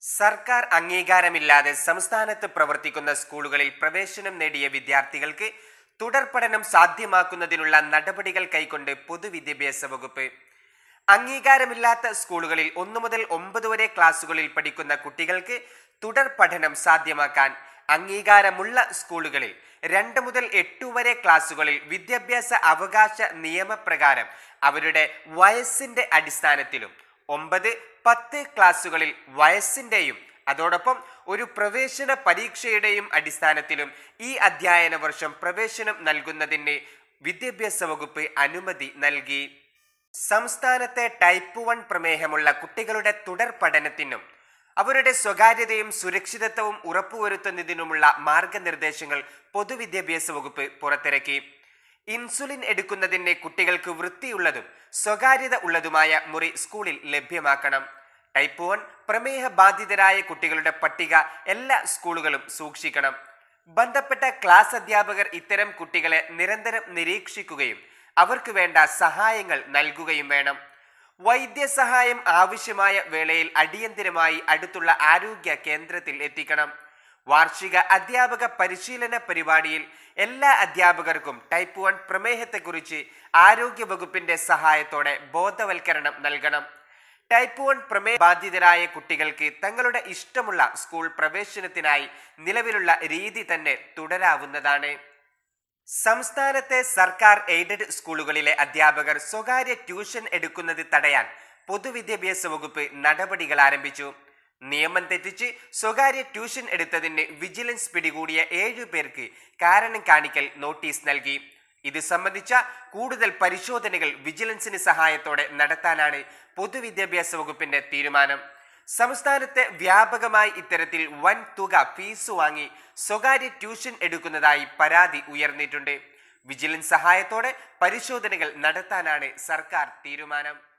സർക്കാർ അംഗീകാരമില്ലാതെ സംസ്ഥാനത്ത് പ്രവർത്തിക്കുന്ന സ്കൂളുകളിൽ പ്രവേശനം നേടിയ വിദ്യാർത്ഥികൾക്ക് തുടർ പഠനം സാധ്യമാക്കുന്നതിനുള്ള നടപടികൾ കൈക്കൊണ്ട് പൊതുവിദ്യാഭ്യാസ വകുപ്പ് അംഗീകാരമില്ലാത്ത സ്കൂളുകളിൽ ഒന്നു മുതൽ ഒമ്പത് വരെ ക്ലാസുകളിൽ പഠിക്കുന്ന കുട്ടികൾക്ക് തുടർ പഠനം സാധ്യമാക്കാൻ അംഗീകാരമുള്ള സ്കൂളുകളിൽ രണ്ട് മുതൽ എട്ടു വരെ ക്ലാസുകളിൽ വിദ്യാഭ്യാസ അവകാശ നിയമപ്രകാരം അവരുടെ വയസ്സിന്റെ അടിസ്ഥാനത്തിലും ഒമ്പത് പത്ത് ക്ലാസുകളിൽ വയസ്സിന്റെയും അതോടൊപ്പം ഒരു പ്രവേശന പരീക്ഷയുടെയും അടിസ്ഥാനത്തിലും ഈ അധ്യയന വർഷം പ്രവേശനം നൽകുന്നതിന് വിദ്യാഭ്യാസ വകുപ്പ് അനുമതി നൽകി സംസ്ഥാനത്തെ ടൈപ്പ് വൺ പ്രമേഹമുള്ള കുട്ടികളുടെ തുടർ പഠനത്തിനും അവരുടെ സ്വകാര്യതയും സുരക്ഷിതത്വവും ഉറപ്പുവരുത്തുന്നതിനുമുള്ള മാർഗനിർദ്ദേശങ്ങൾ പൊതുവിദ്യാഭ്യാസ വകുപ്പ് പുറത്തിറക്കി ഇൻസുലിൻ എടുക്കുന്നതിന് കുട്ടികൾക്ക് വൃത്തിയുള്ളതും സ്വകാര്യത ഉള്ളതുമായ മുറി സ്കൂളിൽ ലഭ്യമാക്കണം ടൈപ്പ് വൺ പ്രമേഹ ബാധിതരായ കുട്ടികളുടെ പട്ടിക എല്ലാ സ്കൂളുകളും സൂക്ഷിക്കണം ബന്ധപ്പെട്ട ക്ലാസ് അധ്യാപകർ ഇത്തരം കുട്ടികളെ നിരന്തരം നിരീക്ഷിക്കുകയും അവർക്ക് വേണ്ട സഹായങ്ങൾ നൽകുകയും വേണം വൈദ്യസഹായം ആവശ്യമായ വേളയിൽ അടിയന്തിരമായി അടുത്തുള്ള ആരോഗ്യ കേന്ദ്രത്തിൽ എത്തിക്കണം വാർഷിക അധ്യാപക പരിശീലന പരിപാടിയിൽ എല്ലാ അധ്യാപകർക്കും ടൈപ്പ് വൺ പ്രമേഹത്തെക്കുറിച്ച് ആരോഗ്യ വകുപ്പിന്റെ സഹായത്തോടെ ബോധവൽക്കരണം നൽകണം ടൈപ്പ് വൺ പ്രമേഹ ബാധിതരായ കുട്ടികൾക്ക് തങ്ങളുടെ ഇഷ്ടമുള്ള സ്കൂൾ പ്രവേശനത്തിനായി നിലവിലുള്ള രീതി തന്നെ തുടരാവുന്നതാണ് സംസ്ഥാനത്തെ സർക്കാർ എയ്ഡഡ് സ്കൂളുകളിലെ അധ്യാപകർ സ്വകാര്യ ട്യൂഷൻ എടുക്കുന്നത് തടയാൻ പൊതുവിദ്യാഭ്യാസ വകുപ്പ് നടപടികൾ ആരംഭിച്ചു നിയമം തെറ്റിച്ച് സ്വകാര്യ ട്യൂഷൻ എടുത്തതിന് വിജിലൻസ് പിടികൂടിയ ഏഴു പേർക്ക് കാരണം കാണിക്കൽ നോട്ടീസ് നൽകി ഇത് സംബന്ധിച്ച കൂടുതൽ പരിശോധനകൾ വിജിലൻസിന് സഹായത്തോടെ നടത്താനാണ് പൊതുവിദ്യാഭ്യാസ വകുപ്പിന്റെ തീരുമാനം സംസ്ഥാനത്തെ വ്യാപകമായി ഇത്തരത്തിൽ വൻ തുക ഫീസ് വാങ്ങി സ്വകാര്യ ട്യൂഷൻ എടുക്കുന്നതായി പരാതി ഉയർന്നിട്ടുണ്ട് വിജിലൻസ് സഹായത്തോടെ പരിശോധനകൾ നടത്താനാണ് സർക്കാർ തീരുമാനം